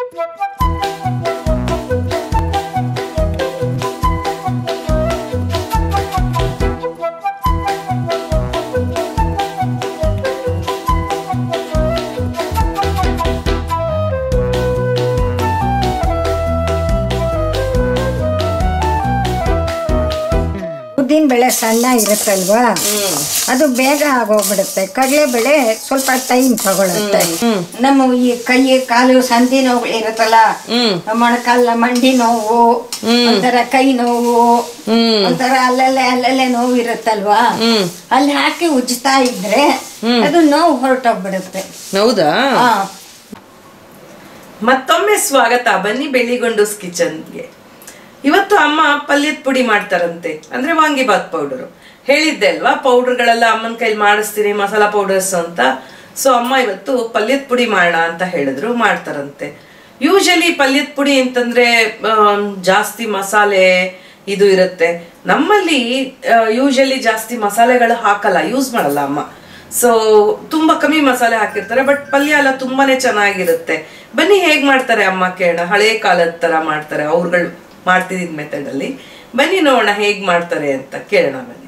ಉದ್ದಿನ ಬೇಳೆ ಸಣ್ಣ ಇರುತ್ತಲ್ವಾ ಅದು ಬೇಗ ಆಗೋಗ್ಬಿಡುತ್ತೆ ಕಡಲೆಬೇಳೆ ಸ್ವಲ್ಪ ಟೈಮ್ ತಗೊಳುತ್ತೆ ನಮ್ಮ ಈ ಕೈ ಕಾಲು ಸಂಧಿ ನೋವು ಇರುತ್ತಲ್ಲ ಮೊಣಕಾಲ ಮಂಡಿ ನೋವು ಒಂಥರ ಕೈ ನೋವು ಒಂಥರ ಅಲ್ಲಲ್ಲೇ ಅಲ್ಲಲ್ಲೇ ನೋವು ಇರುತ್ತಲ್ವಾ ಅಲ್ಲಿ ಹಾಕಿ ಉಜ್ತಾ ಇದ್ರೆ ಅದು ನೋವು ಹೊರಟೋಗ್ಬಿಡುತ್ತೆ ಹೌದಾ ಹಾ ಮತ್ತೊಮ್ಮೆ ಸ್ವಾಗತ ಬನ್ನಿ ಬೆಳ್ಳಿಗೊಂಡೂಸ್ ಕಿಚನ್ಗೆ ಇವತ್ತು ಅಮ್ಮ ಪಲ್ಯದ ಪುಡಿ ಮಾಡ್ತಾರಂತೆ ಅಂದ್ರೆ ವಾಂಗಿಬಾತ್ ಪೌಡರ್ ಹೇಳಿದ್ದೆ ಅಲ್ವಾ ಪೌಡರ್ಗಳೆಲ್ಲ ಅಮ್ಮನ ಕೈಲಿ ಮಾಡಿಸ್ತೀನಿ ಮಸಾಲಾ ಪೌಡರ್ಸ್ ಅಂತ ಸೊ ಅಮ್ಮ ಇವತ್ತು ಪಲ್ಯದ ಪುಡಿ ಮಾಡೋಣ ಅಂತ ಹೇಳಿದ್ರು ಮಾಡ್ತಾರಂತೆ ಯೂಶಲಿ ಪಲ್ಯದ ಪುಡಿ ಅಂತಂದ್ರೆ ಆಮ್, ಜಾಸ್ತಿ ಮಸಾಲೆ ಇದು ಇರುತ್ತೆ ನಮ್ಮಲ್ಲಿ ಯೂಶಲಿ ಜಾಸ್ತಿ ಮಸಾಲೆಗಳು ಹಾಕಲ್ಲ ಯೂಸ್ ಮಾಡಲ್ಲ ಅಮ್ಮ ಸೊ ತುಂಬಾ ಕಮ್ಮಿ ಮಸಾಲೆ ಹಾಕಿರ್ತಾರೆ ಬಟ್ ಪಲ್ಯ ಎಲ್ಲ ತುಂಬಾನೇ ಚೆನ್ನಾಗಿರುತ್ತೆ ಬನ್ನಿ ಹೇಗ್ ಮಾಡ್ತಾರೆ ಅಮ್ಮ ಕೇಳೋಣ ಹಳೆ ಕಾಲದ ತರ ಮಾಡ್ತಾರೆ ಅವ್ರುಗಳು ಮಾಡ್ತಿದ್ದ ಮೆಥಡ್ ಅಲ್ಲಿ ಬನ್ನಿ ನೋಡೋಣ ಹೇಗ್ ಮಾಡ್ತಾರೆ ಅಂತ ಕೇಳೋಣ ಬನ್ನಿ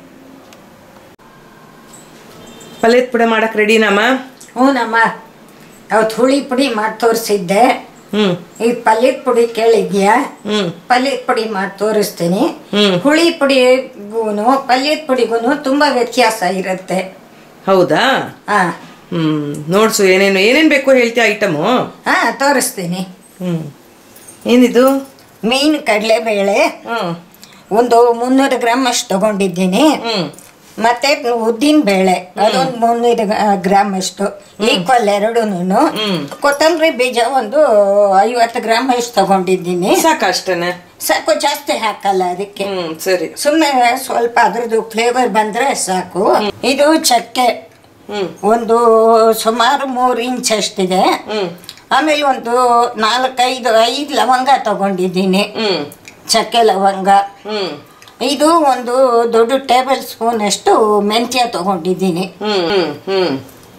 ಪಲ್ಯದ ಪುಡಿ ಮಾಡಕ್ ರೆಡಿನಮ್ಮ ಹ್ಞೂನಮ್ಮ ಅವತ್ತು ಹುಳಿ ಪುಡಿ ಮಾಡಿ ತೋರಿಸಿದ್ದೆ ಹ್ಮ್ ಈ ಪಲ್ಯದ ಪುಡಿ ಕೇಳಿದ್ಯಾ ಹ್ಮ್ ಪಲ್ಯದ ಪುಡಿ ಮಾಡಿ ತೋರಿಸ್ತೀನಿ ಹ್ಮ್. ಹುಳಿ ಪುಡಿಗೂನು ಪಲ್ಯದ ಪುಡಿಗೂನು ತುಂಬಾ ವ್ಯತ್ಯಾಸ ಇರುತ್ತೆ ಹೌದಾ ಹಾ ಹ್ಮ್ ನೋಡ್ಸು ಏನೇನು ಏನೇನ್ ಬೇಕು ಹೇಳ್ತೀಯ ಐಟಮು ಹಾ ತೋರಿಸ್ತೀನಿ ಹ್ಮ್ ಏನಿದು ಮೀನು ಕಡಲೆಬೇಳೆ ಹ್ಮ್ ಒಂದು ಮುನ್ನೂರು ಗ್ರಾಮ್ ಅಷ್ಟು ತಗೊಂಡಿದ್ದೀನಿ ಹ್ಮ್ ಮತ್ತೆ ಉದ್ದಿನ ಬೇಳೆ ಅದೊಂದು ಮುನ್ನೂರು ಗ್ರಾಮ್ ಅಷ್ಟು ಈಕ್ವಲ್ ಎರಡೂನು ಕೊತ್ತಂಬರಿ ಬೀಜ ಒಂದು ಐವತ್ತು ಗ್ರಾಮ್ ಅಷ್ಟು ತಗೊಂಡಿದ್ದೀನಿ ಸಾಕ ಅಷ್ಟೇನೆ ಸಾಕು ಜಾಸ್ತಿ ಹಾಕಲ್ಲ ಅದಕ್ಕೆ ಹ್ಮ್ ಸರಿ ಸುಮ್ಮನೆ ಸ್ವಲ್ಪ ಅದ್ರದ್ದು ಫ್ಲೇವರ್ ಬಂದ್ರೆ ಸಾಕು ಇದು ಚಕ್ಕೆ ಹ್ಮ್ ಒಂದು ಸುಮಾರು ಮೂರು ಇಂಚ್ ಅಷ್ಟಿದೆ ಹ್ಮ್ ಆಮೇಲೆ ಒಂದು ನಾಲ್ಕೈದು ಐದು ಲವಂಗ ತಗೊಂಡಿದ್ದೀನಿ ಹ್ಮ್ ಚಕ್ಕೆ ಲವಂಗ ಹ್ಮ್ ಇದು ಒಂದು ದೊಡ್ಡ ಟೇಬಲ್ ಸ್ಪೂನ್ ಅಷ್ಟು ಮೆಂತ್ಯ ತಗೊಂಡಿದ್ದೀನಿ ಹ್ಮ್ ಹ್ಮ್ ಹ್ಮ್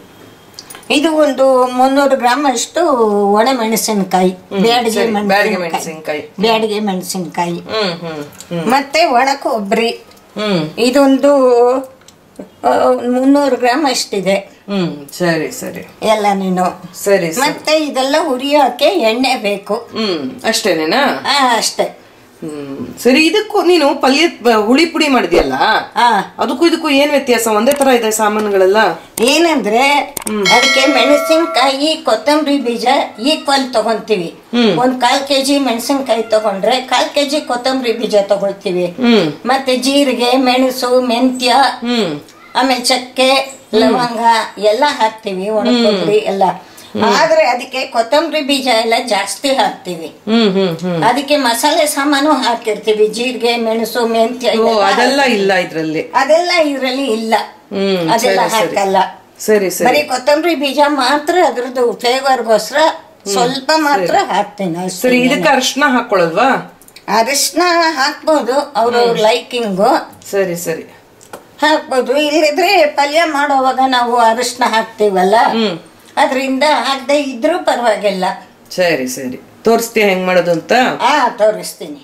ಇದು ಒಂದು ಮುನ್ನೂರು ಗ್ರಾಮ್ ಅಷ್ಟು ಒಣ ಮೆಣಸಿನಕಾಯಿ ಬ್ಯಾಡಿಗೆ ಸರಿ, ಬ್ಯಾಡಗಿ ಮೆಣಸಿನಕಾಯಿ ಮೆಣಸಿನ್ಕಾಯಿ. ಬ್ಯಾಡಿಗೆ ಮೆಣಸಿನಕಾಯಿ ಹ್ಮ್ ಹ್ಮ್ ಹ್ಮ್ ಮತ್ತೆ ಒಣ ಕೊಬ್ಬರಿ ಹ್ಮ್ ಇದೊಂದು ಆ, ಮುನ್ನೂರು ಗ್ರಾಮ್ ಅಷ್ಟಿದೆ ಹ್ಮ್ ಸರಿ ಸರಿ ಎಲ್ಲ ನೀನು ಸರಿ ಸರಿ ಮತ್ತೆ ಇದೆಲ್ಲ ಹುರಿಯೋಕೆ ಎಣ್ಣೆ ಬೇಕು ಹ್ಮ್ ಅಷ್ಟೇನೇನಾ ಆ, ಅಷ್ಟೇ ಹ್ಮ್ ಸರಿ ಇದಕ್ಕೂ ನೀನು ಪಲ್ಯ ಹುಳಿ ಪುಡಿ ಮಾಡಿದ್ಯಲ್ಲ ಆ ಅದಕ್ಕೂ ಇದಕ್ಕೂ ಏನ್ ವ್ಯತ್ಯಾಸ ಒಂದೇ ತರ ಇದೆ ಸಾಮಾನುಗಳೆಲ್ಲ ಏನಂದ್ರೆ ಅದಕ್ಕೆ ಮೆಣಸಿನಕಾಯಿ ಕೊತ್ತಂಬರಿ ಬೀಜ ಈಕ್ವಲ್ ತಗೊಂತೀವಿ ಒಂದ್ ಕಾಲ್ ಕೆಜಿ ಮೆಣಸಿನಕಾಯಿ ತಗೊಂಡ್ರೆ ಕಾಲ್ ಕೆಜಿ ಕೊತ್ತಂಬರಿ ಬೀಜ ತಗೊಳ್ತೀವಿ ಹ್ಮ್ ಮತ್ತೆ ಜೀರಿಗೆ ಮೆಣಸು ಮೆಂತ್ಯ ಹ್ಮ್ ಆಮೇಲೆ ಚಕ್ಕೆ ಲವಂಗ ಎಲ್ಲ ಹಾಕ್ತಿವಿ ಒಣ ಕೊಬ್ಬರಿ ಎಲ್ಲ ಆದ್ರೆ ಅದಕ್ಕೆ ಕೊತ್ತಂಬರಿ ಬೀಜ ಎಲ್ಲ ಜಾಸ್ತಿ ಹಾಕ್ತಿವಿ ಹ್ಮ್ ಹ್ಮ್ ಹ್ಮ್ ಅದಕ್ಕೆ ಮಸಾಲೆ ಸಾಮಾನು ಹಾಕಿರ್ತೀವಿ ಜೀರಿಗೆ ಮೆಣಸು ಮೆಂತ್ಯ ಓ ಇವೆಲ್ಲ ಅದೆಲ್ಲ ಇಲ್ಲ ಇದ್ರಲ್ಲಿ ಅದೆಲ್ಲ ಇದ್ರಲ್ಲಿ ಇಲ್ಲ ಹ್ಮ್ ಅದೆಲ್ಲ ಸರಿ ಸರಿ ಹಾಕಲ್ಲ ಸರಿ ಸರಿ ಬರೀ ಕೊತ್ತಂಬರಿ ಬೀಜ ಮಾತ್ರ ಅದ್ರದ್ದು ಫ್ಲೇವರ್ಗೋಸ್ಕರ ಸ್ವಲ್ಪ ಮಾತ್ರ ಹಾಕ್ತೀನಿ ಅಷ್ಟೇ. ಸರಿ ಇದಕ್ಕೆ ಅರ್ಶನ ಹಾಕೊಳ್ಳಲ್ವಾ ಅರಿಶಿನ ಹಾಕ್ಬೋದು ಅವ್ರವ್ರ ಲೈಕಿಂಗು ಸರಿ ಸರಿ ಹಾಕ್ಬೋದು ಇಲ್ಲದ್ರೆ ಪಲ್ಯ ಮಾಡೋವಾಗ ನಾವು ಅರಿಶಿನ ಹಾಕ್ತೀವಲ್ಲ ಹ್ಮ್ ಅದರಿಂದ ಹಾಕದೆ ಇದ್ರೂ ಪರವಾಗಿಲ್ಲ ಸರಿ ಸರಿ ತೋರಿಸ್ತೀಯ ಹೆಂಗ್ ಮಾಡೋದು ಅಂತ ಆ ತೋರಿಸ್ತೀನಿ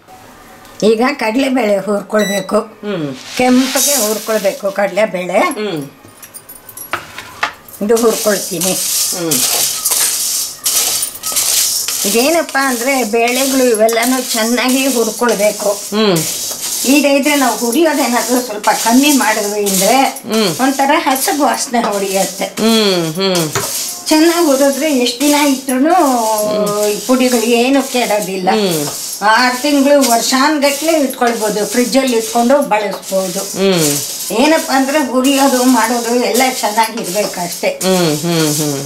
ಈಗ ಕಡಲೆಬೇಳೆ ಹುರ್ಕೊಳ್ಬೇಕು ಹ್ಮ್ ಕೆಂಪಗೆ ಹುರ್ಕೊಳ್ಬೇಕು ಕಡಲೆಬೇಳೆ ಹ್ಮ್ ಇದು ಹುರ್ಕೊಳ್ತೀನಿ ಹ್ಮ್ ಇದೇನಪ್ಪ ಅಂದ್ರೆ ಬೇಳೆಗಳು ಇವೆಲ್ಲನೂ ಚೆನ್ನಾಗಿ ಹುರ್ಕೊಳ್ಬೇಕು ಹ್ಮ್ ಈಗ ಇದ್ರೆ ನಾವು ಹುರಿಯೋದೇನಾದ್ರೂ ಸ್ವಲ್ಪ ಕಮ್ಮಿ ಮಾಡಿದ್ವಿ ಅಂದ್ರೆ ಹ್ಮ್. ಒಂಥರ ಹಸಗು ವಾಸನೆ ಹೊಡಿಯತ್ತೆ ಹ್ಮ್ ಹ್ಮ್ ಚೆನ್ನಾಗಿ ಹುರಿದ್ರೆ ಎಷ್ಟು ದಿನ ಇಟ್ರು ಈ ಪುಡಿಗಳು ಏನು ಕೆಡೋದಿಲ್ಲ ಹ್ಮ್. ಆರು ತಿಂಗಳು ವರ್ಷಾನ್ಗಟ್ಲೆ ಇಟ್ಕೊಳ್ಬೋದು ಫ್ರಿಜ್ಜಲ್ಲಿ ಇಟ್ಕೊಂಡು ಬಳಸ್ಬೋದು ಹ್ಮ್ ಏನಪ್ಪ ಅಂದ್ರೆ ಹುರಿಯೋದು ಮಾಡೋದು ಎಲ್ಲ ಚೆನ್ನಾಗಿರ್ಬೇಕಷ್ಟೇ ಹ್ಮ್ ಹ್ಮ್ ಹ್ಮ್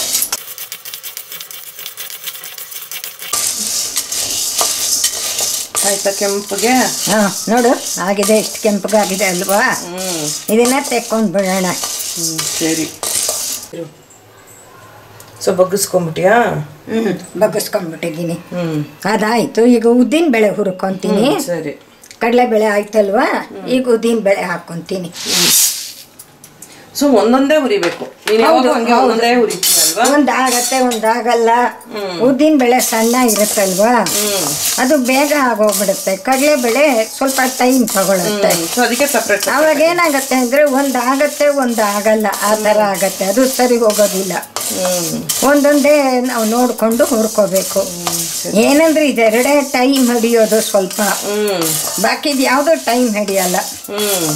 ಆಯ್ತಾ ಕೆಂಪಗೆ ಹಾ ನೋಡು ಆಗಿದೆ ಎಷ್ಟು ಕೆಂಪಗಾಗಿದೆ ಅಲ್ವಾ ಹ್ಮ್ ಇದನ್ನ ತೆಕ್ಕೊಂಡು ಬಿಡೋಣ ಹ್ಮ್ ಸರಿ ಇರು. ಸೊ ಬಗ್ಗಿಸ್ಕೊಂಬಿಟ್ಯಾ ಹ್ಮ್ ಬಗ್ಗಿಸ್ಕೊಂಡ್ಬಿಟ್ಟಿದ್ದೀನಿ ಹ್ಮ್ ಅದಾಯ್ತು ಈಗ ಉದ್ದಿನ ಬೇಳೆ ಹುರ್ಕೊಂತೀನಿ ಹ್ಮ್, ಸರಿ ಕಡಲೆ ಬೇಳೆ ಆಯ್ತಲ್ವಾ ಈಗ ಉದ್ದಿನ ಬೇಳೆ ಹಾಕ್ಕೊಂತೀನಿ ಸೊ ಒಂದೊಂದೇ ಹುರಿಬೇಕು ನೀನ್ ಯಾವಾಗ್ಲೂ ಹಂಗೆ ಒಂದೊಂದೇ ಹುರಿತೀಯಲ್ಲ ಅಲ್ವಾ ಒಂದ್ ಆಗತ್ತೆ ಒಂದ್ ಆಗಲ್ಲ ಉದ್ದಿನ ಬೆಳೆ ಸಣ್ಣ ಇರುತ್ತಲ್ವಾ ಹ್ಮ್ ಅದು ಬೇಗ ಆಗೋಗ್ಬಿಡುತ್ತೆ ಕಡಲೆ ಬೆಳೆ ಸ್ವಲ್ಪ ಟೈಮ್ ತಗೊಳುತ್ತೆ ಸೊ ಅದಕ್ಕೆ ಸಪ್ರೇಟ್ ಅವಾಗ ಏನಾಗತ್ತೆ ಅಂದ್ರೆ ಒಂದ್ ಆಗತ್ತೆ ಒಂದ್ ಆಗಲ್ಲ ಆ ತರ ಆಗತ್ತೆ ಅದು ಸರಿ ಹೋಗೋದಿಲ್ಲ ಹ್ಮ್ ಒಂದೊಂದೇ ನಾವು ನೋಡ್ಕೊಂಡು ಹುರ್ಕೋಬೇಕು ಏನಂದ್ರೆ ಇದೆರಡೇ ಟೈಮ್ ಹಿಡಿಯೋದು ಸ್ವಲ್ಪ ಹ್ಮ್ ಬಾಕಿದ್ ಯಾವ್ದು ಟೈಮ್ ಹಿಡಿಯಲ್ಲ ಹ್ಮ್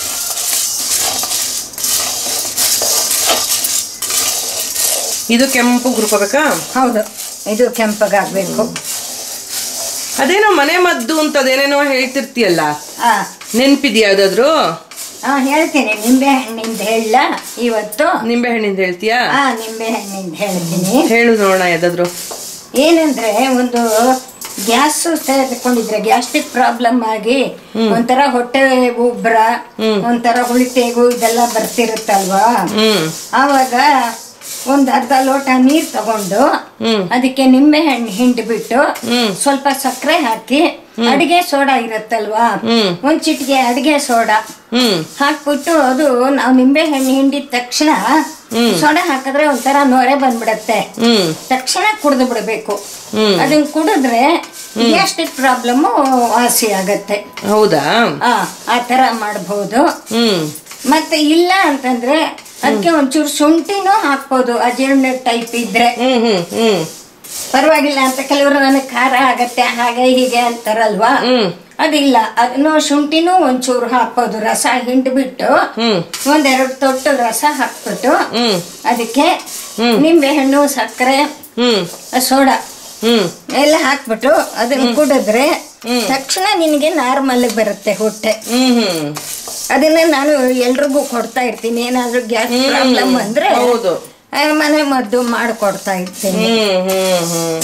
ಇದು ಕೆಂಪು ಹುರ್ಕೋಬೇಕಾ ಹೌದು ಇದು ಕೆಂಪಗಾಗ್ಬೇಕು ಅದೇನೋ ಮನೆ ಮದ್ದು ಅಂತ ಅದೇನೇನೋ ಹೇಳ್ತಿರ್ತೀಯಲ್ಲ ಆ ನೆನ್ಪಿದ್ಯಾ ಯಾವ್ದಾದ್ರು ಆ, ಹೇಳ್ತೀನಿ ನಿಂಬೆ ಹಣ್ಣಿಂದ ಹೇಳ ಇವತ್ತು ನಿಂಬೆ ಹಣ್ಣಿಂದ ಹೇಳ್ತೀಯಾ ಆ ನಿಂಬೆ ಹಣ್ಣಿಂದ ಹೇಳ್ತೀನಿ ಹೇಳು ನೋಡೋಣ ಯಾವ್ದಾದ್ರು ಏನಂದ್ರೆ ಒಂದು ಗ್ಯಾಸ್ ತೆಗೆದುಕೊಂಡಿದ್ರೆ ಗ್ಯಾಸ್ಟ್ರಿಕ್ ಪ್ರಾಬ್ಲಮ್ ಆಗಿ ಒಂಥರ ಹೊಟ್ಟೆ ಉಬ್ರ ಒಂಥರ ಹುಳಿತೆಗು ಇದೆಲ್ಲ ಬರ್ತಿರುತ್ತಲ್ವಾ ಹ್ಮ್ ಆವಾಗ ಒಂದ್ ಅರ್ಧ ಲೋಟ ನೀರ್ ತಗೊಂಡು ಹ್ಮ್ ಅದಕ್ಕೆ ನಿಂಬೆ ಹಣ್ಣು ಹಿಂಡ್ಬಿಟ್ಟು ಹ್ಮ್ ಸ್ವಲ್ಪ ಸಕ್ಕರೆ ಹಾಕಿ ಅಡಿಗೆ ಸೋಡಾ ಇರುತ್ತಲ್ವಾ ಹ್ಮ್ ಒಂದ್ ಚಿಟಿಗೆ ಅಡಿಗೆ ಸೋಡಾ ಹ್ಮ್ ಹಾಕ್ಬಿಟ್ಟು ಅದು ನಾವು ನಿಂಬೆ ಹಣ್ಣು ಹಿಂಡಿದ ತಕ್ಷಣ ಸೋಡಾ ಹಾಕಿದ್ರೆ ಒಂಥರ ನೊರೆ ಬಂದ್ಬಿಡತ್ತೆ ಹ್ಮ್ ತಕ್ಷಣ ಕುಡಿದು ಬಿಡಬೇಕು ಹ್ಮ್ ಅದನ್ನ ಕುಡಿದ್ರೆ ಗ್ಯಾಸ್ಟ್ರಿಕ್ ಪ್ರಾಬ್ಲಮ್ ವಾಸಿ ಆಗತ್ತೆ ಹೌದಾ ಆ ಆ ತರ ಮಾಡಬಹುದು ಹ್ಮ್ ಮತ್ತೆ ಇಲ್ಲ ಅಂತಂದ್ರೆ ಅದಕ್ಕೆ ಒಂಚೂರು ಶುಂಠಿನೂ ಹಾಕ್ಬೋದು ಅಜೀರ್ಣ ಟೈಪ್ ಇದ್ರೆ ಹ್ಮ್ ಹ್ಮ್ ಹ್ಮ್ ಪರವಾಗಿಲ್ಲ ಅಂತ ಕೆಲವರು ನನಗೆ ಖಾರ ಆಗತ್ತೆ ಹಾಗೆ ಹೀಗೆ ಅಂತಾರಲ್ವಾ ಹ್ಮ್ ಅದಿಲ್ಲ ಅದನ್ನು ಶುಂಠಿನೂ ಒಂಚೂರು ಹಾಕ್ಬೋದು ರಸ ಹಿಂಡ್ಬಿಟ್ಟು ಹ್ಮ್ ಒಂದೆರಡು ತೊಟ್ಟು ರಸ ಹಾಕ್ಬಿಟ್ಟು ಹ್ಮ್ ಅದಕ್ಕೆ ನಿಂಬೆ ಹಣ್ಣು ಸಕ್ಕರೆ ಹ್ಮ್ ಸೋಡಾ ಹ್ಮ್ ಎಲ್ಲ ಹಾಕ್ಬಿಟ್ಟು ಅದನ್ನ ಕುಡಿದ್ರೆ ತಕ್ಷಣ ನಿನಗೆ ನಾರ್ಮಲ್ ಬರುತ್ತೆ ಹೊಟ್ಟೆ ಹ್ಮ್ ಹ್ಮ್ ಅದನ್ನ ನಾನು ಎಲ್ರಿಗೂ ಕೊಡ್ತಾ ಇರ್ತೀನಿ ಏನಾದ್ರೂ ಗ್ಯಾಸ್ ಪ್ರಾಬ್ಲಮ್ ಅಂದ್ರೆ ಹೌದು ಆ, ಮನೆ ಮದ್ದು ಮಾಡಿಕೊಡ್ತಾ ಇರ್ತೀನಿ ಹ್ಮ್ ಹ್ಮ್ ಹ್ಮ್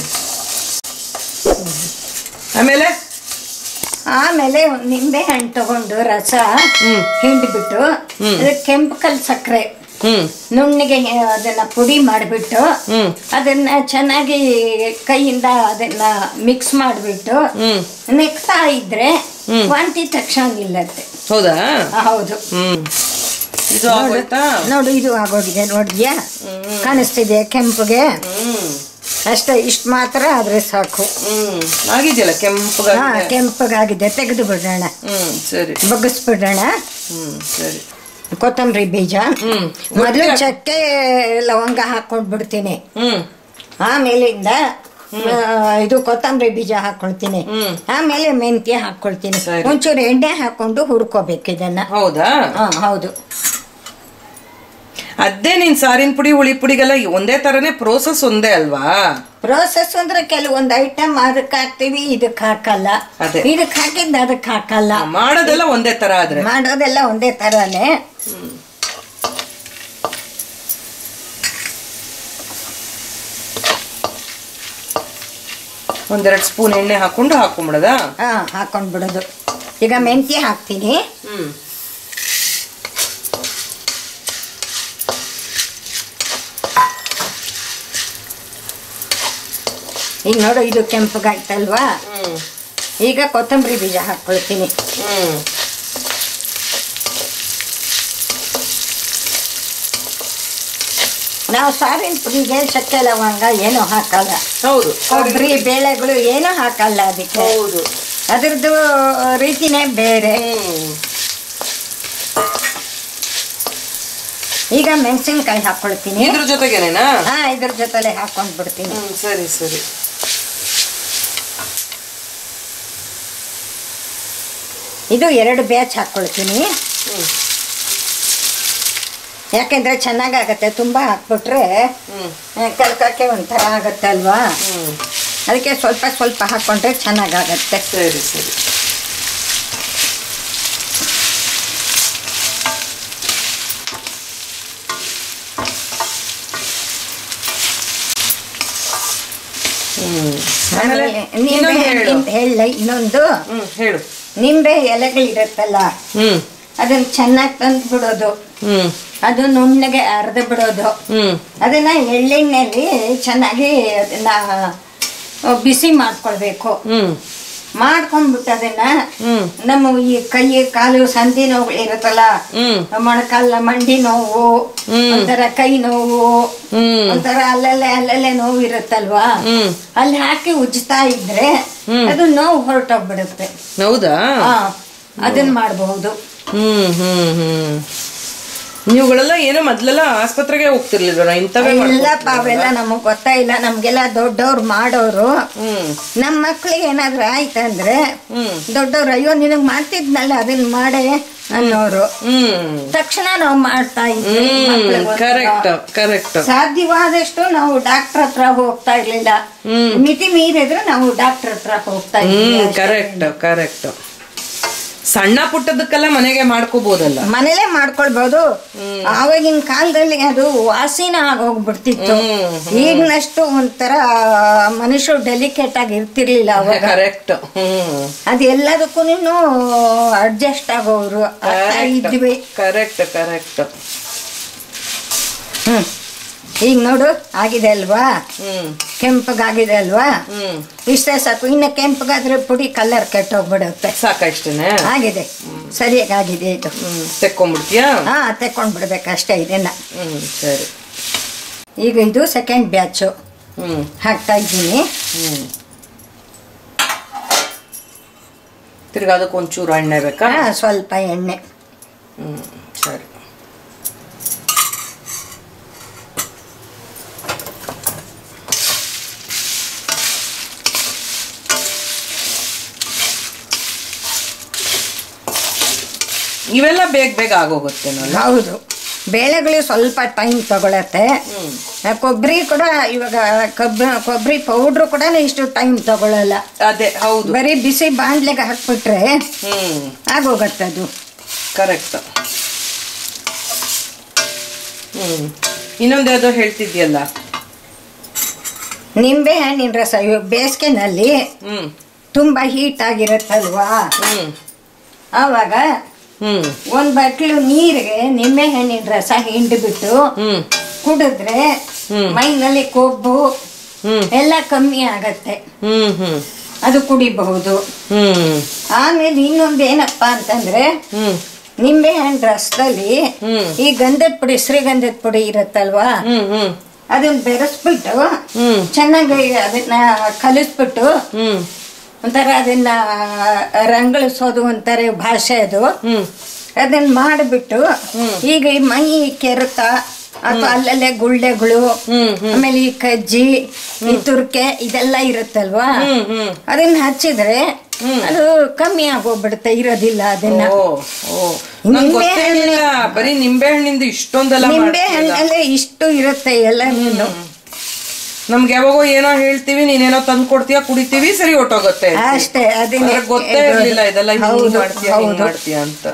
ಆಮೇಲೆ ಆಮೇಲೆ ಒಂದ್ ನಿಂಬೆ ಹಣ್ಣು ತಗೊಂಡು ರಸ ಹಿಂಡ್ಬಿಟ್ಟು ಅದಕ್ಕೆ ಕೆಂಪು ಕಲ್ ಸಕ್ಕರೆ ಹ್ಮ್ ನುಣ್ಣಗೆ ಅದನ್ನ ಪುಡಿ ಮಾಡಿಬಿಟ್ಟು ಹ್ಮ್ ಅದನ್ನ ಚೆನ್ನಾಗಿ ಕೈಯಿಂದ ಅದನ್ನ ಮಿಕ್ಸ್ ಮಾಡಿಬಿಟ್ಟು ಹ್ಮ್ ನೆಕ್ತಾ ಇದ್ರೆ ವಾಂತಿ ತಕ್ಷಣ ನಿಲ್ಲತ್ತೆ ಹೌದಾ ಆ, ಹೌದು ಹ್ಮ್ ಇದು ಆಗೋಯ್ತಾ ನೋಡು ಇದು ಆಗೋಗಿದೆ ನೋಡಿದ್ಯಾ ಕಾಣಿಸ್ತಿದೆ ಕೆಂಪುಗೆ ಹ್ಮ್ ಅಷ್ಟೇ ಇಷ್ಟು ಮಾತ್ರ ಆದ್ರೆ ಸಾಕು ಹ್ಮ್ ಆಗಿದೆಯಲ್ಲ ಕೆಂಪುಗಾಗಿ ಹಾ ಕೆಂಪಗಾಗಿದೆ ತೆಗೆದು ಬಿಡೋಣ ಹ್ಮ್ ಸರಿ ಬಗ್ಗಿಸ್ಬಿಡೋಣ ಹ್ಮ್ ಸರಿ ಕೊತ್ತಂಬರಿ ಬೀಜ ಹ್ಮ್ ಮೊದಲು ಚಕ್ಕೆ ಲವಂಗ ಹಾಕೊಂಡ್ ಬಿಡ್ತೀನಿ ಹ್ಮ್ ಆಮೇಲಿಂದ ಆ, ಇದು ಕೊತ್ತಂಬರಿ ಬೀಜ ಹಾಕೊಳ್ತೀನಿ ಹ್ಮ್. ಆಮೇಲೆ ಮೆಂತ್ಯ ಹಾಕೊಳ್ತೀನಿ ಸರಿ. ಒಂಚೂರು ಎಣ್ಣೆ ಹಾಕೊಂಡು ಹುರ್ಕೋಬೇಕು ಇದನ್ನ ಹೌದಾ ಹಾ ಹೌದು ಅದೇ ನೀನ್ ಸಾರಿನ ಪುಡಿ ಹುಳಿ ಪುಡಿಗೆಲ್ಲ ಒಂದೇ ತರನೇ ಪ್ರೋಸೆಸ್ ಒಂದೇ ಅಲ್ವಾ ಪ್ರೋಸೆಸ್ ಅಂದ್ರೆ ಕೆಲವೊಂದು ಐಟಮ್ ಅದಕ್ಕೆ ಹಾಕ್ತೀವಿ ಇದಕ್ಕೆ ಹಾಕಲ್ಲ ಅದೇ. ಇದಕ್ಕೆ ಹಾಕಿದ್ದು ಅದಕ್ಕೆ ಹಾಕಲ್ಲ ಮಾಡೋದೆಲ್ಲ ಒಂದೇ ತರ ಆದ್ರೆ ಮಾಡೋದೆಲ್ಲ ಒಂದೇ ತರನೇ ಒಂದೆರಡು ಸ್ಪೂನ್ ಎಣ್ಣೆ ಹಾಕೊಂಡು ಹಾಕೊಂಬಿಡದ ಹಾ ಹಾಕೊಂಡ್ ಬಿಡೋದು ಈಗ ಮೆಂತ್ಯ ಹಾಕ್ತೀನಿ ಹ್ಮ್ ಈಗ ನೋಡು ಇದು ಕೆಂಪಗಾಯ್ತಲ್ವಾ ಹ್ಮ್ ಈಗ ಕೊತ್ತಂಬರಿ ಬೀಜ ಹಾಕ್ಕೊಳ್ತೀನಿ ಹ್ಮ್ ನಾವು ಸಾರಿನ ಪುಡಿಗೆ ಚಕ್ಕೆ ಲವಂಗ ಏನೂ ಹಾಕಲ್ಲ ಹೌದು ಕೊಬ್ಬರಿ ಬೇಳೆಗಳು ಏನೂ ಹಾಕಲ್ಲ ಅದಕ್ಕೆ ಹೌದು ಅದ್ರದ್ದು ರೀತಿನೇ ಬೇರೆ ಹ್ಮ್ ಈಗ ಮೆಣಸಿನ್ಕಾಯಿ ಹಾಕೊಳ್ತೀನಿ ಇದ್ರ ಜೊತೆಗೇನೇನಾ ಹಾ ಇದ್ರ ಜೊತೆಲೆ ಹಾಕೊಂಡ್ ಬಿಡ್ತೀನಿ ಹ್ಮ್ ಸರಿ ಸರಿ ಇದು ಎರಡು ಬ್ಯಾಚ್ ಹಾಕೊಳ್ತೀನಿ ಹ್ಮ್ ಯಾಕೆಂದ್ರೆ ಚೆನ್ನಾಗಾಗತ್ತೆ ತುಂಬಾ ಹಾಕ್ಬಿಟ್ರೆ ಹ್ಮ್ ಆ, ಕಲ್ಕಕ್ಕೆ ಒಂಥರ ಆಗತ್ತೆ ಅಲ್ವಾ ಹ್ಮ್ ಅದಕ್ಕೆ ಸ್ವಲ್ಪ ಸ್ವಲ್ಪ ಹಾಕೊಂಡ್ರೆ ಚೆನ್ನಾಗಾಗತ್ತೆ ಸರಿ ಸರಿ ಹ್ಮ್ ಆಮೇಲೆ ನಿಂಬೆ ಇನ್ನೊಂದು ಹೇಳು ಹಣ್ಣಿಂದ ಹೇಳ ಇನ್ನೊಂದು ಹ್ಮ್ ಹೇಳು ನಿಂಬೆ ಎಲೆಗಳಿರುತ್ತಲ್ಲ ಹ್ಮ್ ಅದನ್ನ ಚೆನ್ನಾಗಿ ತಂದು ಬಿಡೋದು ಹ್ಮ್ ಅದು ನುಣ್ಣಗೆ ಅರ್ದು ಬಿಡೋದು ಹ್ಮ್ ಅದನ್ನ ಎಳ್ಳೆಣ್ಣೆಯಲ್ಲಿ ಚೆನ್ನಾಗಿ ಅದನ್ನ ಆ, ಬಿಸಿ ಮಾಡ್ಕೊಳ್ಬೇಕು ಹ್ಮ್ ಮಾಡ್ಕೊಂಡ್ಬಿಟ್ಟು ಅದನ್ನ ಹ್ಮ್ ನಮ್ಮ ಈ ಕೈ ಕಾಲು ಸಂಧಿ ನೋವು ಇರುತ್ತಲ್ಲ ಹ್ಮ್ ಮೊಣಕಾಲ ಮಂಡಿ ನೋವು ಹ್ಮ್. ಒಂಥರ ಕೈ ನೋವು ಹ್ಮ್ ಒಂಥರ ಅಲ್ಲಲ್ಲೇ ಅಲ್ಲಲ್ಲೇ ನೋವು ಇರುತ್ತಲ್ವಾ ಹ್ಮ್ ಅಲ್ಲಿ ಹಾಕಿ ಉಜ್ತಾ ಇದ್ರೆ ಅದು ನೋವು ಹೊರಟೋಗ್ಬಿಡುತ್ತೆ ಹೌದಾ ಹಾ ಅದನ್ನ ಮಾಡಬಹುದು ಹ್ಮ್ ಹ್ಮ್ ಹ್ಮ್ ನೀವುಗಳೆಲ್ಲ ಏನೋ ಮೊದ್ಲೆಲ್ಲ ಆಸ್ಪತ್ರೆಗೆ ಹೋಗ್ತಿರ್ಲಿಲ್ವ ಇಂಥವೇ ಮಾಡ್ಕೊ- ಇಲ್ಲಪ್ಪ ಅವೆಲ್ಲ ನಮಗ್ ಗೊತ್ತಾ ಇಲ್ಲ ನಮ್ಗೆಲ್ಲ ದೊಡ್ಡವ್ರು ಮಾಡೋರು ಹ್ಮ್ ನಮ್ಮ ಮಕ್ಳಿಗೆ ಏನಾದ್ರೂ ಆಯ್ತಂದ್ರೆ ಹ್ಮ್ ದೊಡ್ಡವ್ರು ಅಯ್ಯೋ ನಿನಗ್ ಮಾಡ್ತಿದ್ನಲ್ಲ ಅದನ್ನ ಮಾಡೆ ಅನ್ನೋರು ಹ್ಮ್ ತಕ್ಷಣ ನಾವು ಮಾಡ್ತಾ ಇದ್ವಿ ಹ್ಮ್ ಮಕ್ಳಿಗೋಸ್ಕರ. ಕರೆಕ್ಟ್ ಕರೆಕ್ಟ್ ಸಾಧ್ಯವಾದಷ್ಟು ನಾವು ಡಾಕ್ಟರ್ ಹತ್ರ ಹೋಗ್ತಾ ಇರ್ಲಿಲ್ಲ ಮಿತಿ ಮೀರಿದ್ರೆ ನಾವು ಡಾಕ್ಟರ್ ಹತ್ರ ಹೋಗ್ತಾ ಇದ್ವಿ ಹ್ಮ್ ಕರೆಕ್ಟ್ ಕರೆಕ್ಟ್ ಸಣ್ಣ ಪುಟ್ಟದಕ್ಕೆಲ್ಲ ಮನೆಗೆ ಮಾಡ್ಕೋಬಹುದಲ್ಲ ಮನೇಲೆ ಮಾಡ್ಕೊಳ್ಬಹುದು ಆವಾಗಿನ ಕಾಲದಲ್ಲಿ ಅದು ವಾಸಿನ ಆಗೋಗ್ಬಿಡ್ತಿತ್ತು ಈಗಿನಷ್ಟು ಒಂಥರ ಮನುಷ್ಯರು ಡೆಲಿಕೇಟ್ ಆಗಿ ಇರ್ತಿರ್ಲಿಲ್ಲ ಅವಾಗ ಕರೆಕ್ಟ್ ಹ್ಮ್ ಅದೆಲ್ಲದಕ್ಕೂ ಅಡ್ಜಸ್ಟ್ ಆಗೋರು ಆಗ್ತಾ ಇದ್ವಿ ಕರೆಕ್ಟ್ ಕರೆಕ್ಟ್ ಹ್ಮ್ ಈಗ ನೋಡು ಆಗಿದೆ ಅಲ್ವಾ ಹ್ಮ್ ಕೆಂಪಗಾಗಿದೆ ಅಲ್ವಾ ಹ್ಮ್ ಇಷ್ಟೇ ಸಾಕು ಇನ್ನು ಕೆಂಪಗಾದ್ರೆ ಪುಡಿ ಕಲರ್ ಕೆಟ್ಟೋಗ್ಬಿಡುತ್ತೆ ಸಾಕ ಇಷ್ಟೇನೆ ಆಗಿದೆ ಸರಿಯಾಗಿ ಆಗಿದೆ ಇದು ಹ್ಮ್ ತೆಕ್ಕೊಂಡ್ಬಿಡ್ತೀಯಾ ಹಾ ತೆಕ್ಕೊಂಡ್ ಬಿಡ್ಬೇಕಷ್ಟೇ ಇದನ್ನ ಹ್ಮ್ ಸರಿ ಈಗ ಇದು ಸೆಕೆಂಡ್ ಬ್ಯಾಚು ಹ್ಮ್ ಹಾಕ್ತಾ ಇದ್ದೀನಿ ಹ್ಮ್ ತಿರ್ಗಾ ಅದಕ್ಕೆ ಒಂಚೂರು ಎಣ್ಣೆ ಬೇಕಾ ಹಾ ಸ್ವಲ್ಪ ಎಣ್ಣೆ ಹ್ಮ್ ಸರಿ ಇವೆಲ್ಲ ಬೇಗ ಬೇಗ ಆಗೋಗುತ್ತೇನಲ್ಲ ಹೌದು ಬೇಳೆಗಳು ಸ್ವಲ್ಪ ಟೈಮ್ ತಗೊಳತ್ತೆ ಹ್ಮ್ ಆ, ಕೊಬ್ಬರಿ ಕೂಡ ಇವಾಗ ಕಬ್ಬ ಕೊಬ್ಬರಿ ಪೌಡ್ರು ಕೂಡ ಇಷ್ಟು ಟೈಮ್ ತಗೊಳಲ್ಲ ಅದೇ ಹೌದು ಬರೀ ಬಿಸಿ ಬಾಂಡ್ಲೆಗೆ ಹಾಕ್ಬಿಟ್ರೆ ಹ್ಮ್ ಆಗೋಗತ್ತೆ ಅದು ಕರೆಕ್ಟ್ ಹ್ಮ್ ಇನ್ನೊಂದು ಯಾವುದೋ ಹೇಳ್ತಿದ್ಯಲ್ಲ ನಿಂಬೆ ಹಣ್ಣಿನ ರಸ ಇವಾಗ ಬೇಸಿಗೆನಲ್ಲಿ ಹ್ಮ್ ತುಂಬ ಹೀಟ್ ಆಗಿರುತ್ತಲ್ವಾ ಹ್ಮ್ ಆವಾಗ ಹ್ಮ್ ಒಂದು ಬಟ್ಲು ನೀರಿಗೆ ನಿಂಬೆ ಹಣ್ಣಿನ ರಸ ಹಿಂಡ್ಬಿಟ್ಟು ಹ್ಮ್ ಕುಡಿದ್ರೆ ಹ್ಮ್. ಮೈನಲ್ಲಿ ಕೊಬ್ಬು ಹ್ಮ್ ಎಲ್ಲ ಕಮ್ಮಿ ಆಗತ್ತೆ ಹ್ಮ್ ಹ್ಮ್ ಅದು ಕುಡಿಬಹುದು ಹ್ಮ್ ಆಮೇಲೆ ಇನ್ನೊಂದು ಏನಪ್ಪಾ ಅಂತಂದ್ರೆ ಹ್ಮ್ ನಿಂಬೆ ಹಣ್ಣು ರಸದಲ್ಲಿ ಹ್ಮ್. ಈ ಗಂಧದ ಪುಡಿ ಶ್ರೀಗಂಧದ ಪುಡಿ ಇರುತ್ತಲ್ವಾ ಹ್ಮ್ ಹ್ಮ್ ಅದನ್ನ ಬೆರೆಸ್ಬಿಟ್ಟು ಹ್ಮ್ ಚೆನ್ನಾಗಿ ಅದನ್ನ ಕಲಿಸ್ಬಿಟ್ಟು ಹ್ಮ್ ಒಂಥರ ಅದನ್ನ ರಂಗಳಿಸೋದು ಒಂಥರ ಭಾಷೆ ಅದು ಹ್ಮ್ ಅದನ್ನ ಮಾಡಿಬಿಟ್ಟು ಈಗ ಈ ಮೈ ಕೆರೆತ ಅಥವಾ ಅಲ್ಲಲ್ಲೇ ಗುಳ್ಳೆಗಳು ಹ್ಮ್ ಹ್ಮ್ ಆಮೇಲೆ ಈ ಕಜ್ಜಿ ಈ ತುರ್ಕೆ ಇದೆಲ್ಲ ಇರುತ್ತಲ್ವಾ ಹ್ಮ್ ಹ್ಮ್ ಅದನ್ನ ಹಚ್ಚಿದ್ರೆ ಅದು ಕಮ್ಮಿ ಆಗೋಗ್ಬಿಡುತ್ತೆ ಇರೋದಿಲ್ಲ ಅದನ್ನ ಓ ಓ ನಂಗ್ ನಿಂಬೆ ಗೊತ್ತೇ ಇರ್ಲಿಲ್ಲ ಬರೀ ನಿಂಬೆ ಹಣ್ಣಿಂದ ಇಷ್ಟೊಂದೆಲ್ಲ ನಿಂಬೆ ಮಾಡ್ತೀಯಲ್ಲ. ಹಣ್ಣಲ್ಲೇ ಇಷ್ಟು ಇರುತ್ತೆ ಎಲ್ಲ ನೀನು ನಮ್ಗೆ ಯಾವಾಗೋ ಏನೋ ಹೇಳ್ತೀವಿ ನೀನೇನೋ ತಂದು ಕೊಡ್ತೀಯ ಕುಡಿತೀವಿ ಸರಿ ಹೊಟ್ಟೋಗುತ್ತೆ ಅಷ್ಟೇ ಅದನ್ನೇ ಅದ್ರಾಗ್ ಗೊತ್ತೇ ಇರ್ಲಿಲ್ಲ ಇದೆಲ್ಲ ಹಿಂಗ್ ಹೌದು, ಮಾಡ್ತೀಯ ಹಿಂಗ್ ಹೌದು. ಮಾಡ್ತೀಯ ಅಂತ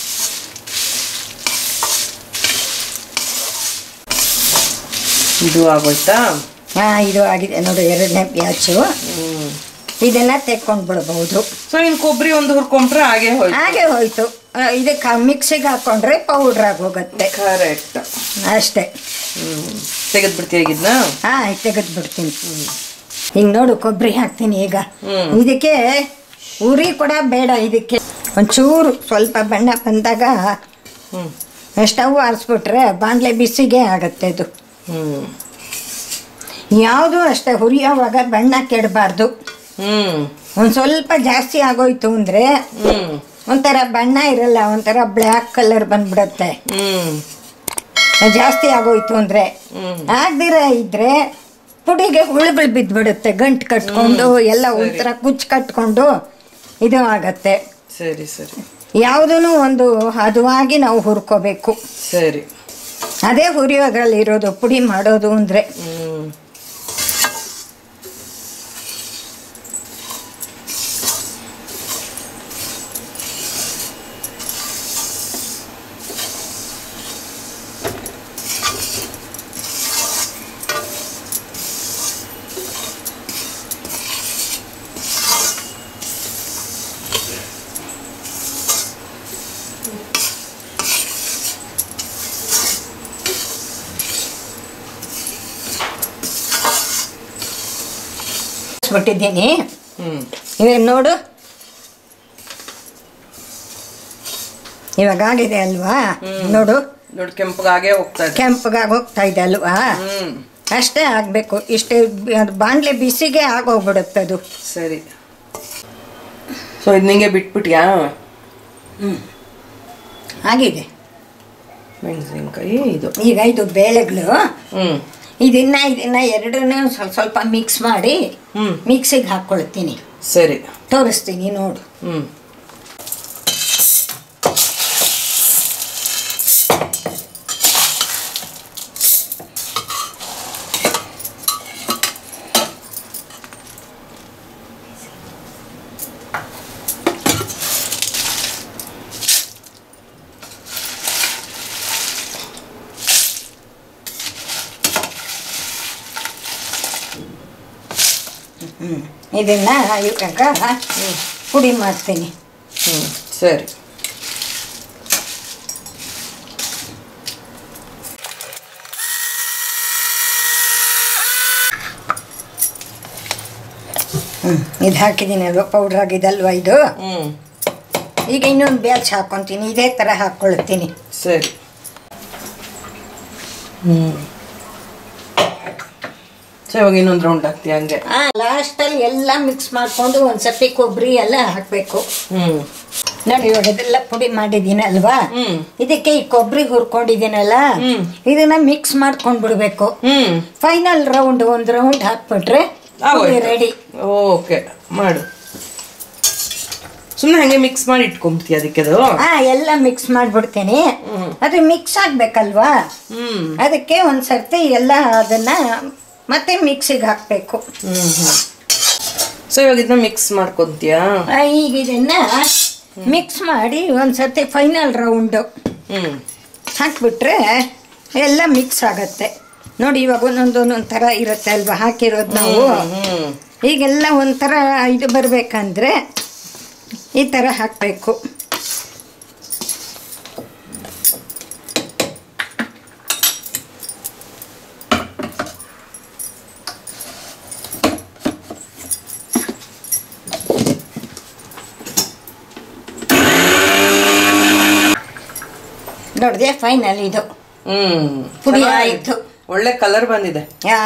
ಇದು ಆಗೋಯ್ತಾ ಹಾ ಇದು ಆಗಿದೆ ನೋಡು ಎರಡನೇ ಬ್ಯಾಚು ಹ್ಮ್ ಇದನ್ನ ತೆಕ್ಕೊಂಡ್ ಬಿಡ್ಬಹುದು ಸೊ ಇನ್ ಕೊಬ್ಬರಿ ಒಂದು ಹುರ್ಕೊಂಡ್ರೆ ಹಾಗೆ ಹೋಯ್ತು ಹಾಗೆ ಹೋಯ್ತು ಆ, ಇದಕ್ಕೆ ಮಿಕ್ಸಿಗೆ ಹಾಕೊಂಡ್ರೆ ಪೌಡ್ರ್ ಆಗೋಗತ್ತೆ ಕರೆಕ್ಟ್ ಅಷ್ಟೇ ಹ್ಮ್ ತೆಗೆದ್ಬಿಡ್ತೀಯ ಇದನ್ನ ಹಾ ತೆಗೆದು ಬಿಡ್ತೀನಿ ಈಗ ನೋಡು ಕೊಬ್ಬರಿ ಹಾಕ್ತೀನಿ ಈಗ ಹ್ಮ್. ಇದಕ್ಕೆ ಉರಿ ಕೂಡ ಬೇಡ ಇದಕ್ಕೆ ಒಂಚೂರು ಸ್ವಲ್ಪ ಬಣ್ಣ ಬಂದಾಗ ಹ್ಮ್ ಸ್ಟವ್ ಆರಿಸ್ಬಿಟ್ರೆ ಬಾಣಲೆ ಬಿಸಿಗೆ ಆಗತ್ತೆ ಇದು ಹ್ಮ್ ಯಾವುದು ಅಷ್ಟೇ ಹುರಿಯೋವಾಗ ಬಣ್ಣ ಕೆಡಬಾರ್ದು ಹ್ಮ್ ಒಂದು ಸ್ವಲ್ಪ ಜಾಸ್ತಿ ಆಗೋಯ್ತು ಅಂದರೆ ಹ್ಮ್ ಒಂಥರ ಬಣ್ಣ ಇರಲ್ಲ ಒಂಥರ ಬ್ಲ್ಯಾಕ್ ಕಲರ್ ಬಂದ್ಬಿಡತ್ತೆ ಹ್ಮ್ ಜಾಸ್ತಿ ಆಗೋಯ್ತು ಅಂದರೆ ಹ್ಮ್ ಆಗ್ದಿರ ಇದ್ರೆ ಪುಡಿಗೆ ಹುಳುಗಳು ಬಿದ್ದ್ಬಿಡುತ್ತೆ ಗಂಟು ಕಟ್ಕೊಂಡು ಎಲ್ಲ ಒಂಥರ ಕುಚ್ಚು ಕಟ್ಕೊಂಡು ಇದು ಆಗತ್ತೆ ಸರಿ ಸರಿ ಯಾವುದೂ ಒಂದು ಹದವಾಗಿ ನಾವು ಹುರ್ಕೋಬೇಕು ಸರಿ ಅದೇ ಹುರಿಯೋದ್ರಲ್ಲಿ ಇರೋದು ಪುಡಿ ಮಾಡೋದು ಅಂದರೆ ಹ್ಮ್ ಬಿಟ್ಟಿದ್ದೀನಿ ಹ್ಮ್ ಇವಾಗ ನೋಡು ಇವಾಗ ಆಗಿದೆ ಅಲ್ವಾ ನೋಡು ದೊಡ್ಡ ಕೆಂಪಗಾಗೆ ಹೋಗ್ತಾ ಇದೆ ಕೆಂಪಗಾಗಿ ಹೋಗ್ತಾ ಇದೆ ಅಲ್ವಾ ಹ್ಮ್ ಅಷ್ಟೇ ಆಗಬೇಕು ಇಷ್ಟೇ ಬಿ- ಅದು ಬಾಣಲೆ ಬಿಸಿಗೆ ಆಗೋಗ್ಬಿಡುತ್ತೆ ಅದು ಸರಿ ಸೊ ಇದು ನಿಂಗೆ ಬಿಟ್ಬಿಟ್ಯಾ ಆಗಿದೆ ಮೆಣಸಿನ್ಕಾಯಿ ಇದು ಈಗ ಇದು ಬೇಳೆಗಳು ಹ್ಮ್ ಇದನ್ನ ಇದನ್ನ ಎರಡನ್ನೂ ಸ್ವಲ್ಪ ಸ್ವಲ್ಪ ಮಿಕ್ಸ್ ಮಾಡಿ ಹ್ಮ್ ಮಿಕ್ಸಿಗೆ ಹಾಕ್ಕೊಳ್ತೀನಿ ಸರಿ ತೋರಿಸ್ತೀನಿ ನೋಡು ಹ್ಮ್ ಇದನ್ನ ಇವಾಗ ಪುಡಿ ಮಾಡ್ತೀನಿ ಹ್ಮ್ ಸರಿ ಹ್ಮ್ ಇದು ಹಾಕಿದ್ದೀನಿ ಅಲ್ವಾ ಪೌಡ್ರ್ ಆಗಿದಲ್ವಾ ಇದು ಹ್ಮ್ ಈಗ ಇನ್ನೊಂದು ಬ್ಯಾಚ್ ಹಾಕ್ಕೊತೀನಿ ಇದೇ ಥರ ಹಾಕ್ಕೊಳ್ತೀನಿ ಸರಿ ಹ್ಮ್ ಸೊ ಇವಾಗ ಇನ್ನೊಂದು ರೌಂಡ್ ಹಾಕ್ತೀಯ ಹಂಗೆ ಆ ಲಾಸ್ಟಲ್ಲಿ ಎಲ್ಲ ಮಿಕ್ಸ್ ಮಾಡಿಕೊಂಡು ಒಂದು ಸರ್ತಿ ಕೊಬ್ಬರಿ ಎಲ್ಲ ಹಾಕಬೇಕು ಹ್ಮ್ ನೋಡಿ ಇವಾಗ ಇದೆಲ್ಲ ಪುಡಿ ಮಾಡಿದ್ದೀನಿ ಅಲ್ವಾ ಹ್ಮ್ ಇದಕ್ಕೆ ಈ ಕೊಬ್ಬರಿ ಹುರ್ಕೊಂಡಿದ್ದೀನಲ್ಲ ಹ್ಮ್. ಇದನ್ನ ಮಿಕ್ಸ್ ಮಾಡ್ಕೊಂಡು ಬಿಡ್ಬೇಕು ಹ್ಮ್ ಫೈನಲ್ ರೌಂಡ್ ಒಂದು ರೌಂಡ್ ಹಾಕ್ಬಿಟ್ರೆ ಆಗೋಯ್ತು. ರೆಡಿ ಓಕೆ ಮಾಡು ಸುಮ್ಮನೆ ಹಂಗೆ ಮಿಕ್ಸ್ ಮಾಡಿ ಇಟ್ಕೊಂಬ್ತೀಯ ಅದಕ್ಕೆ ಅದು ಹಾ ಎಲ್ಲ ಮಿಕ್ಸ್ ಮಾಡ್ಬಿಡ್ತೀನಿ ಅದು ಮಿಕ್ಸ್ ಆಗ್ಬೇಕಲ್ವಾ ಹ್ಮ್ ಅದಕ್ಕೆ ಒಂದು ಸರ್ತಿ ಎಲ್ಲ ಅದನ್ನ ಮತ್ತೆ ಮಿಕ್ಸಿಗೆ ಹಾಕಬೇಕು ಹ್ಮ್ ಹ್ಮ್ ಸೊ ಇವಾಗ ಇದನ್ನ ಮಿಕ್ಸ್ ಮಾಡ್ಕೊಂತೀಯಾ ಈಗ ಇದನ್ನ ಮಿಕ್ಸ್ ಮಾಡಿ ಒಂದು ಸರ್ತಿ ಫೈನಲ್ ರೌಂಡು ಹ್ಮ್ ಹಾಕ್ಬಿಟ್ರೆ ಎಲ್ಲ ಮಿಕ್ಸ್ ಆಗತ್ತೆ ನೋಡಿ ಇವಾಗ ಒಂದೊಂದು ಒಂದೊಂದು ಥರ ಇರುತ್ತೆ ಅಲ್ವಾ ಹಾಕಿರೋದು ನಾವು ಹ್ಮ್ ಈಗೆಲ್ಲ ಒಂಥರ ಇದು ಬರಬೇಕಂದ್ರೆ ಈ ಥರ ಹಾಕಬೇಕು ನೋಡಿದೆ ಫೈನಲ್ ಇದು ಹ್ಮ್ ಪುಡಿ ಚೆನ್ನಾಗಿದೆ. ಆಯ್ತು. ಒಳ್ಳೆ ಕಲರ್ ಬಂದಿದೆ ಯಾ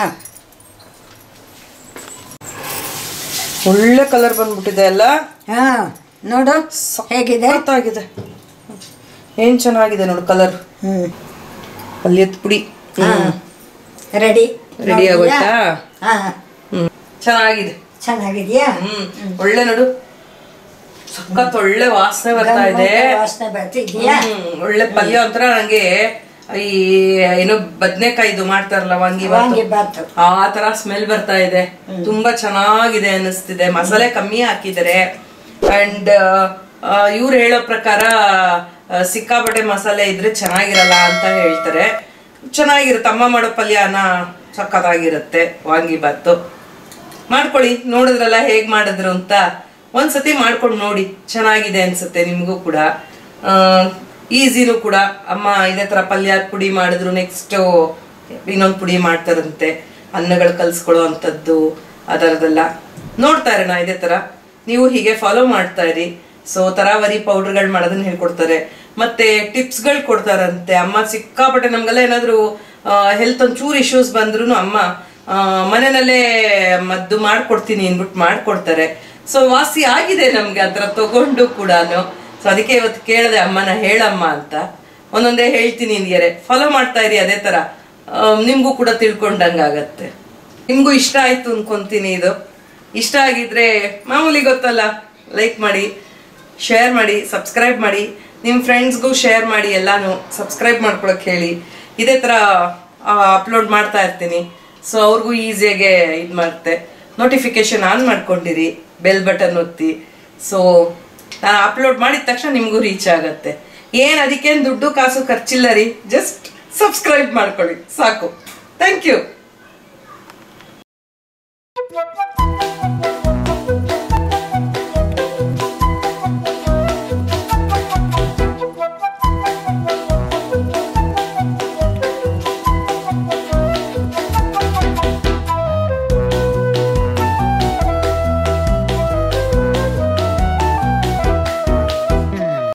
ಒಳ್ಳೆ ಕಲರ್ ಬಂದ್ಬಿಟ್ಟಿದೆ ಅಲ್ಲ ಹಾ ನೋಡು ಹೇಗಿದೆ ಸಖತ್ತಾಗಿದೆ ಏನ್ ಚೆನ್ನಾಗಿದೆ ನೋಡು ಕಲರ್ ಹ್ಮ್ ಪಲ್ಯದ ಪುಡಿ ಹಾ ರೆಡಿ ರೆಡಿ ಆಗೋಯ್ತಾ ಹಾ ಹ್ಮ್ ಚೆನ್ನಾಗಿದೆ ಚೆನ್ನಾಗಿದ್ಯಾ ಹ್ಮ್ ಒಳ್ಳೆ ನೋಡು ಸಖತ್ ಒಳ್ಳೆ ವಾಸನೆ ಬರ್ತಾ ಇದೆ ವಾಸನೆ ಬರ್ತಿದ್ಯಾ ಹ್ಮ್ ಒಳ್ಳೆ ಪಲ್ಯ ಒಂಥರ ನಂಗೆ ಈ ಏನು ಬದ್ನೆಕಾಯಿ ಇದು ಮಾಡ್ತಾರಲ್ಲ ವಾಂಗಿ ವಾಂಗಿ ಬಾತು ಬಾತು ಆ ತರ ಸ್ಮೆಲ್ ಬರ್ತಾ ಇದೆ ತುಂಬಾ ಚೆನ್ನಾಗಿದೆ ಅನಿಸ್ತಿದೆ ಮಸಾಲೆ ಕಮ್ಮಿ ಹಾಕಿದ್ದಾರೆ ಅಂಡ್ ಇವ್ರು ಹೇಳೋ ಪ್ರಕಾರ ಆ, ಸಿಕ್ಕಾಪಟ್ಟೆ ಮಸಾಲೆ ಇದ್ರೆ ಚೆನ್ನಾಗಿರಲ್ಲ ಅಂತ ಹೇಳ್ತಾರೆ ಚೆನ್ನಾಗಿರುತ್ತೆ ಅಮ್ಮ ಮಾಡೋ ಪಲ್ಯನ ಸಖತ್ತಾಗಿರುತ್ತೆ ವಾಂಗಿ ಬಾತು ಮಾಡ್ಕೊಳ್ಳಿ ನೋಡಿದ್ರಲ್ಲ ಹೇಗ್ ಮಾಡಿದ್ರು ಅಂತ ಒಂದ್ಸತಿ ಮಾಡ್ಕೊಂಡು ನೋಡಿ ಚೆನ್ನಾಗಿದೆ ಅನ್ಸುತ್ತೆ ನಿಮಗೂ ಕೂಡ ಈಸಿನೂ ಕೂಡ ಅಮ್ಮ ಇದೇ ತರ ಪಲ್ಯ ಪುಡಿ ಮಾಡಿದ್ರು ನೆಕ್ಸ್ಟ್ ಇನ್ನೊಂದು ಪುಡಿ ಮಾಡ್ತಾರಂತೆ ಅನ್ನಗಳು ಕಲ್ಸ್ಕೊಳ್ಳೋ ಅಂಥದ್ದು ಆ ಥರದ್ದೆಲ್ಲ ನೋಡ್ತಾ ಇರೋಣ ಇದೇ ತರ ನೀವು ಹೀಗೆ ಫಾಲೋ ಮಾಡ್ತಾ ಇರಿ ಸೊ ತರಾವರಿ ಪೌಡರ್ಗಳು ಮಾಡೋದನ್ನ ಹೇಳ್ಕೊಡ್ತಾರೆ ಮತ್ತೆ ಟಿಪ್ಸ್ಗಳು ಕೊಡ್ತಾರಂತೆ ಅಮ್ಮ ಸಿಕ್ಕಾಪಟ್ಟೆ ನಮ್ಗೆಲ್ಲ ಏನಾದ್ರು ಹೆಲ್ತ್ ಒಂಚೂರು ಇಶ್ಯೂಸ್ ಬಂದ್ರು ಅಮ್ಮ ಆ, ಮನೆಯಲ್ಲೇ ಮದ್ದು ಮಾಡ್ಕೊಡ್ತೀನಿ ಅಂದ್ಬಿಟ್ಟು ಮಾಡ್ಕೊಡ್ತಾರೆ ಸೊ ವಾಸಿ ಆಗಿದೆ ನಮ್ಗೆ ಅದ್ರ ತಗೊಂಡು ಕೂಡ ಸೊ ಅದಕ್ಕೆ ಇವತ್ತು ಕೇಳಿದೆ ಅಮ್ಮನ ಹೇಳಮ್ಮ ಅಂತ ಒಂದೊಂದೇ ಹೇಳ್ತೀನಿ ನಿನ್ಗೆ ಫಾಲೋ ಮಾಡ್ತಾ ಇರಿ ಅದೇ ತರ ಆ, ನಿಮ್ಗೂ ಕೂಡ ತಿಳ್ಕೊಂಡಂಗಾಗತ್ತೆ ನಿಮ್ಗೂ ಇಷ್ಟ ಆಯ್ತು ಅನ್ಕೊಂತೀನಿ ಇದು ಇಷ್ಟ ಆಗಿದ್ರೆ ಮಾಮೂಲಿ ಗೊತ್ತಲ್ಲ ಲೈಕ್ ಮಾಡಿ ಶೇರ್ ಮಾಡಿ ಸಬ್ಸ್ಕ್ರೈಬ್ ಮಾಡಿ ನಿಮ್ಮ ಫ್ರೆಂಡ್ಸ್ಗೂ ಶೇರ್ ಮಾಡಿ ಎಲ್ಲಾನು ಸಬ್ಸ್ಕ್ರೈಬ್ ಮಾಡ್ಕೊಳಕ್ ಹೇಳಿ ಇದೇ ಥರ ಅಪ್ಲೋಡ್ ಮಾಡ್ತಾ ಇರ್ತೀನಿ ಸೊ ಅವ್ರಿಗೂ ಈಸಿಯಾಗೆ ಇದು ಮಾಡುತ್ತೆ ನೋಟಿಫಿಕೇಶನ್ ಆನ್ ಮಾಡ್ಕೊಂಡಿರಿ ಬೆಲ್ ಬಟನ್ ಒತ್ತಿ ಸೊ ನಾನು ಅಪ್ಲೋಡ್ ಮಾಡಿದ ತಕ್ಷಣ ನಿಮಗೂ ರೀಚ್ ಆಗತ್ತೆ ಏನು ಅದಕ್ಕೇನು ದುಡ್ಡು ಕಾಸು ಖರ್ಚಿಲ್ಲ ರೀ ಜಸ್ಟ್ ಸಬ್ಸ್ಕ್ರೈಬ್ ಮಾಡ್ಕೊಳ್ಳಿ ಸಾಕು ಥ್ಯಾಂಕ್ ಯು